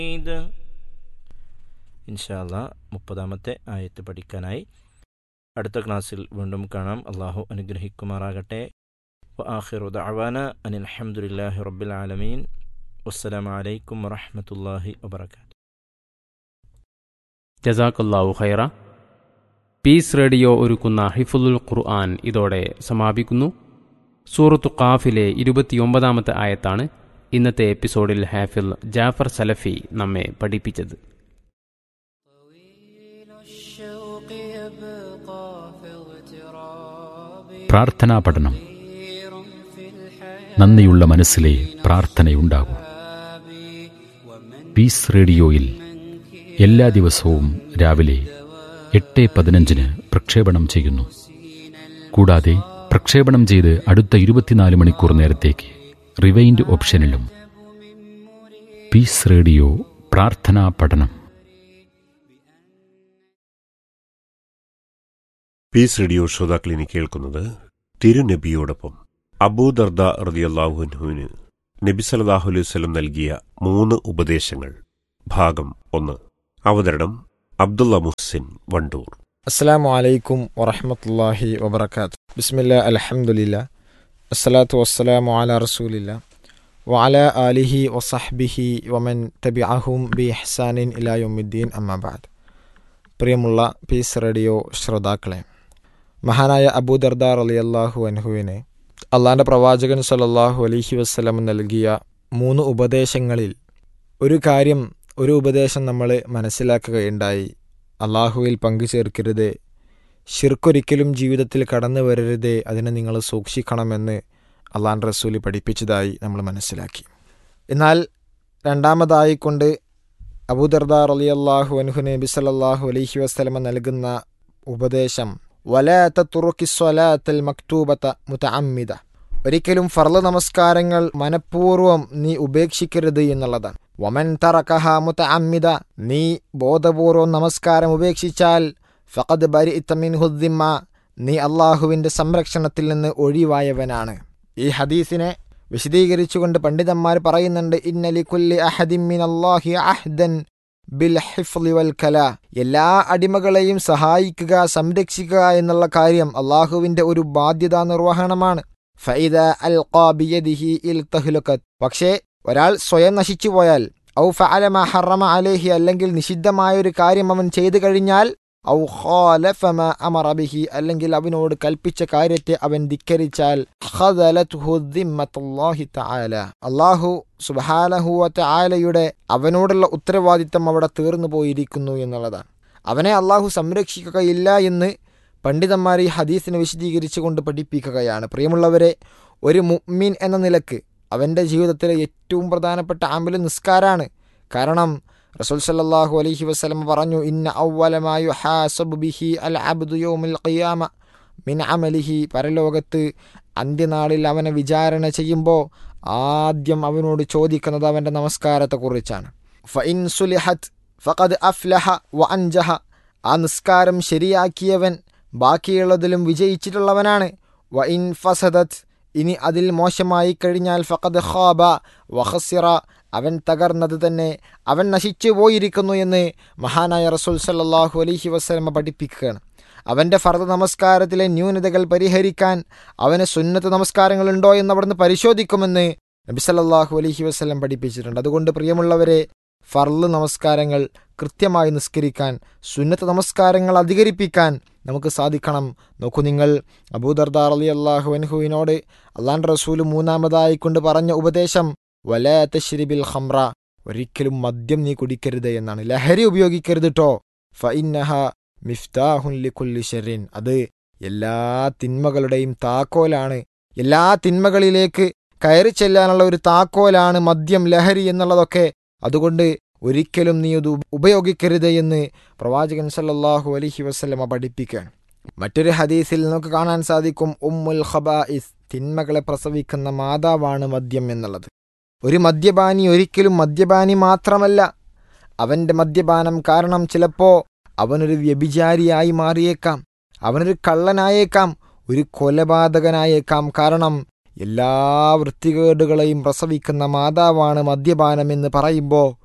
ഇത് ഇൻഷാല്ല മുപ്പതാമത്തെ ആയത്ത് പഠിക്കാനായി അടുത്ത ക്ലാസ്സിൽ വീണ്ടും കാണാം അള്ളാഹു അനുഗ്രഹിക്കുമാറാകട്ടെ وآخر دعوانا أن الحمد لله رب العالمين والسلام عليكم ورحمة الله وبركاته ജസാക്കല്ലാവു ഖൈറ പീസ് റേഡിയോ ഒരുക്കുന്ന ഹിഫുൽ ഖുർആൻ ഇതോടെ സമാപിക്കുന്നു സൂറത്തു ഖാഫിലെ ഇരുപത്തിയൊമ്പതാമത്തെ ആയത്താണ് ഇന്നത്തെ എപ്പിസോഡിൽ ഹാഫിൽ ജാഫർ സലഫി നമ്മെ പഠിപ്പിച്ചത് പ്രാർത്ഥനാ പഠനം നന്ദിയുള്ള മനസ്സിലെ പ്രാർത്ഥനയുണ്ടാകൂ പീസ് റേഡിയോയിൽ എല്ലാ ദിവസവും രാവിലെ എട്ട് പതിനഞ്ചിന് പ്രക്ഷേപണം ചെയ്യുന്നു കൂടാതെ പ്രക്ഷേപണം ചെയ്ത് അടുത്ത ഇരുപത്തിനാല് മണിക്കൂർ നേരത്തേക്ക് റിവൈൻഡ് ഓപ്ഷനിലും പീസ് റേഡിയോ പ്രാർത്ഥനാ പഠനം പീസ് റേഡിയോ ശ്രോതാക്കളിനി കേൾക്കുന്നത് തിരുനബിയോടൊപ്പം അബൂദർദ റതിയല്ലാഹുനുവിന് നബി സല്ലല്ലാഹു അലൈഹി വസല്ലം നൽകിയ മൂന്ന് ഉപദേശങ്ങൾ ഭാഗം ഒന്ന് അവതരണം അബ്ദുള്ള മുഹ്സിൻ വണ്ടൂർ അസ്സാം വലൈക്കും വറഹമത്തല്ലാഹി വബർക്കാത്ത് ബിസ്മില്ല അലഹമുല്ല അസ്സലാത്തു വസ്സലാമു അല റസൂലില്ല വഅല ആലിഹി വസഹ്ബിഹി വമൻ തബി അഹും ബി ഹസാനിൻ ഇലായുദ്ദീൻ അമ്മാബാദ് പ്രിയമുള്ള പീസ് റേഡിയോ ശ്രോതാക്കളെ മഹാനായ അബൂദർദാർ അലി അള്ളാഹു അൻഹുവിനെ അള്ളാൻ്റെ പ്രവാചകൻ സല്ലല്ലാഹു അലൈഹി വസ്ലം നൽകിയ മൂന്ന് ഉപദേശങ്ങളിൽ ഒരു കാര്യം ഒരു ഉപദേശം നമ്മൾ മനസ്സിലാക്കുകയുണ്ടായി അള്ളാഹുവിൽ പങ്കുചേർക്കരുത് ഷിർക്കൊരിക്കലും ജീവിതത്തിൽ കടന്നു വരരുതേ അതിനെ നിങ്ങൾ സൂക്ഷിക്കണമെന്ന് അള്ളാൻ റസൂലി പഠിപ്പിച്ചതായി നമ്മൾ മനസ്സിലാക്കി എന്നാൽ രണ്ടാമതായി കൊണ്ട് അബൂദർദാർ അലി അള്ളാഹു അൻഹു നബി സല്ലാഹു അലൈഹി വസ്ലമ നൽകുന്ന ഉപദേശം വലാത്ത തുറുക്കി സ്വലാത്തൽ മക്തൂബത്ത മുതഅമ്മിദ ഒരിക്കലും ഫർള് നമസ്കാരങ്ങൾ മനഃപൂർവ്വം നീ ഉപേക്ഷിക്കരുത് എന്നുള്ളതാണ് വമൻ തറക്കഹ മുതഅമ്മിദ നീ ബോധപൂർവം നമസ്കാരം ഉപേക്ഷിച്ചാൽ ഫഖദ് ബരി ഇത്തമിൻ ഹുദ്ദിമ്മ നീ അള്ളാഹുവിൻ്റെ സംരക്ഷണത്തിൽ നിന്ന് ഒഴിവായവനാണ് ഈ ഹദീസിനെ വിശദീകരിച്ചുകൊണ്ട് പണ്ഡിതന്മാർ പറയുന്നുണ്ട് ഇന്നലി കുല്ലി അഹദിമിൻ അള്ളാഹി അഹ്ദൻ ബിൽ ഹിഫ്ലി വൽ കല എല്ലാ അടിമകളെയും സഹായിക്കുക സംരക്ഷിക്കുക എന്നുള്ള കാര്യം അള്ളാഹുവിൻ്റെ ഒരു ബാധ്യതാ നിർവഹണമാണ് ഫൈദ അൽ ഖാബിയദിഹി ഇൽ തഹ്ലുക്കത്ത് പക്ഷേ ഒരാൾ സ്വയം നശിച്ചു പോയാൽ ഔ ഫഅലമ ഹറമ അലേഹി അല്ലെങ്കിൽ നിഷിദ്ധമായ ഒരു കാര്യം അവൻ ചെയ്തു കഴിഞ്ഞാൽ ഔ ഖാലഫമ അമറ ബിഹി അല്ലെങ്കിൽ അവനോട് കൽപ്പിച്ച കാര്യത്തെ അവൻ ധിക്കരിച്ചാൽ ഖദലത്ഹു ദിമ്മത്തുല്ലാഹി തആല അല്ലാഹു സുബ്ഹാനഹു വ തആലയുടെ അവനോടുള്ള ഉത്തരവാദിത്തം അവിടെ തീർന്നു പോയിരിക്കുന്നു എന്നുള്ളതാണ് അവനെ അള്ളാഹു സംരക്ഷിക്കുകയില്ല എന്ന് പണ്ഡിതന്മാർ ഈ ഹദീസിനെ വിശദീകരിച്ചുകൊണ്ട് പഠിപ്പിക്കുകയാണ് പ്രിയമുള്ളവരെ ഒരു മുഅ്മിൻ എന്ന നിലക്ക് അവൻ്റെ ജീവിതത്തിലെ ഏറ്റവും പ്രധാനപ്പെട്ട ആമ്പല് നിസ്കാരാണ് കാരണം റസൂൽ സല്ലല്ലാഹു അലൈഹി വസല്ലം പറഞ്ഞു ഇന്ന ഔവലമായു ഹാസബു ബിഹി അൽ അബ്ദു യൗമിൽ ഖിയാമ മിൻ അമലിഹി പരലോകത്ത് അന്ത്യനാളിൽ അവനെ വിചാരണ ചെയ്യുമ്പോൾ ആദ്യം അവനോട് ചോദിക്കുന്നത് അവൻ്റെ നമസ്കാരത്തെക്കുറിച്ചാണ് ഫഇൻ സുലിഹത്ത് ഫഖദ് അഫ്ലഹ വ അൻജഹ ആ നിസ്കാരം ശരിയാക്കിയവൻ ബാക്കിയുള്ളതിലും വിജയിച്ചിട്ടുള്ളവനാണ് വ ഇൻ ഫസദത്ത് ഇനി അതിൽ മോശമായി കഴിഞ്ഞാൽ ഫഖദ് ഖാബ വഖസിറ അവൻ തകർന്നത് തന്നെ അവൻ നശിച്ചു പോയിരിക്കുന്നു എന്ന് മഹാനായ റസൂൽ സല്ലാഹു അലൈഹി വസ്ലമ പഠിപ്പിക്കുകയാണ് അവൻ്റെ ഫർദ് നമസ്കാരത്തിലെ ന്യൂനതകൾ പരിഹരിക്കാൻ അവന് സുന്നത്ത് നമസ്കാരങ്ങളുണ്ടോ എന്ന് അവിടുന്ന് പരിശോധിക്കുമെന്ന് നബി സല്ലാഹു അലൈഹി വസ്ലം പഠിപ്പിച്ചിട്ടുണ്ട് അതുകൊണ്ട് പ്രിയമുള്ളവരെ ഫർള് നമസ്കാരങ്ങൾ കൃത്യമായി നിസ്കരിക്കാൻ സുന്നത്ത് നമസ്കാരങ്ങൾ അധികരിപ്പിക്കാൻ നമുക്ക് സാധിക്കണം നോക്കൂ നിങ്ങൾ അബൂദർദാർ അലി അള്ളാഹു അൻഹുവിനോട് അള്ളാൻ റസൂൽ മൂന്നാമതായി കൊണ്ട് പറഞ്ഞ ഉപദേശം വലാത്ത ഷിരിബിൽ ഹംറ ഒരിക്കലും മദ്യം നീ കുടിക്കരുത് എന്നാണ് ലഹരി ഉപയോഗിക്കരുത് കേട്ടോ ഫഇന്നഹ മിഫ്താഹുൻ ലിക്കുല്ലി ഷെറിൻ അത് എല്ലാ തിന്മകളുടെയും താക്കോലാണ് എല്ലാ തിന്മകളിലേക്ക് കയറി ചെല്ലാനുള്ള ഒരു താക്കോലാണ് മദ്യം ലഹരി എന്നുള്ളതൊക്കെ അതുകൊണ്ട് ഒരിക്കലും നീ അത് ഉപയോഗിക്കരുത് എന്ന് പ്രവാചകൻ സല്ലല്ലാഹു അലൈഹി വസല്ലമ പഠിപ്പിക്കുകയാണ് മറ്റൊരു ഹദീസിൽ നമുക്ക് കാണാൻ സാധിക്കും ഉമ്മുൽ ഖബായിസ് തിന്മകളെ പ്രസവിക്കുന്ന മാതാവാണ് മദ്യം എന്നുള്ളത് ഒരു മദ്യപാനി ഒരിക്കലും മദ്യപാനി മാത്രമല്ല അവൻ്റെ മദ്യപാനം കാരണം ചിലപ്പോൾ അവനൊരു വ്യഭിചാരിയായി മാറിയേക്കാം അവനൊരു കള്ളനായേക്കാം ഒരു കൊലപാതകനായേക്കാം കാരണം എല്ലാ വൃത്തികേടുകളെയും പ്രസവിക്കുന്ന മാതാവാണ് മദ്യപാനം എന്ന് പറയുമ്പോൾ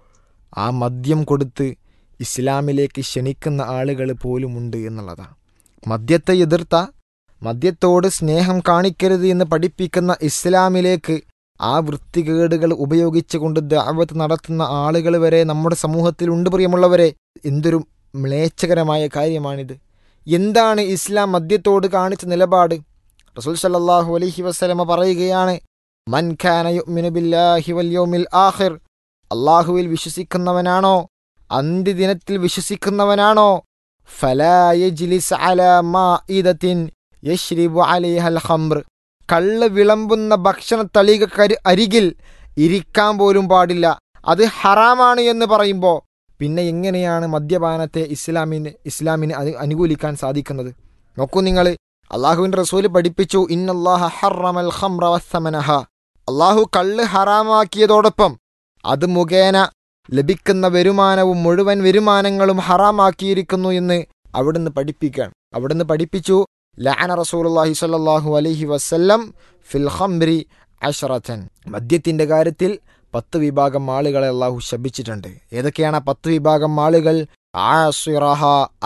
ആ മദ്യം കൊടുത്ത് ഇസ്ലാമിലേക്ക് ക്ഷണിക്കുന്ന ആളുകൾ പോലുമുണ്ട് എന്നുള്ളതാണ് മദ്യത്തെ എതിർത്ത മദ്യത്തോട് സ്നേഹം കാണിക്കരുത് എന്ന് പഠിപ്പിക്കുന്ന ഇസ്ലാമിലേക്ക് ആ വൃത്തികേടുകൾ ഉപയോഗിച്ചുകൊണ്ട് ദാവത്ത് നടത്തുന്ന ആളുകൾ വരെ നമ്മുടെ സമൂഹത്തിലുണ്ട് പ്രിയമുള്ളവരെ എന്തൊരു മ്ലേച്ഛകരമായ കാര്യമാണിത് എന്താണ് ഇസ്ലാം മദ്യത്തോട് കാണിച്ച നിലപാട് റസൂൽ സല്ലല്ലാഹു അലൈഹി വസല്ലമ പറയുകയാണ് മൻ ഖാന യുഅ്മിനു ബില്ലാഹി വൽ യൗമിൽ ആഖിർ അള്ളാഹുവിൽ വിശ്വസിക്കുന്നവനാണോ അന്ത്യദിനത്തിൽ വിശ്വസിക്കുന്നവനാണോ ഫലാ യജ്ലിസ് അലാ മാഇദത്തിൻ യശ്രിബു അലൈഹൽ ഖംർ കള്ള് വിളമ്പുന്ന ഭക്ഷണ തളികക്കരി അരികിൽ ഇരിക്കാൻ പോലും പാടില്ല അത് ഹറാമാണ് എന്ന് പറയുമ്പോൾ പിന്നെ എങ്ങനെയാണ് മദ്യപാനത്തെ ഇസ്ലാമിന് ഇസ്ലാമിന് അത് അനുകൂലിക്കാൻ സാധിക്കുന്നത് നോക്കൂ നിങ്ങൾ അള്ളാഹുവിൻ്റെ റസൂല് പഠിപ്പിച്ചു ഇന്നല്ലാഹ ഹറമൽ ഖംറ വസ്സമനഹ അള്ളാഹു കള്ള് ഹറാമാക്കിയതോടൊപ്പം അത് മുഖേന ലഭിക്കുന്ന വരുമാനവും മുഴുവൻ വരുമാനങ്ങളും ഹറാമാക്കിയിരിക്കുന്നു എന്ന് അവിടുന്ന് പഠിപ്പിക്കുകയാണ് അവിടുന്ന് പഠിപ്പിച്ചു ലഅന റസൂലുള്ളാഹി സ്വല്ലല്ലാഹു അലൈഹി വസല്ലം ഫിൽ ഖംറി അഷറത്തൻ മദ്യത്തിന്റെ കാര്യത്തിൽ പത്ത് വിഭാഗം ആളുകളെ അള്ളാഹു ശപിച്ചിട്ടുണ്ട് ഏതൊക്കെയാണ് ആ പത്ത് വിഭാഗം ആളുകൾ ആസിറഹ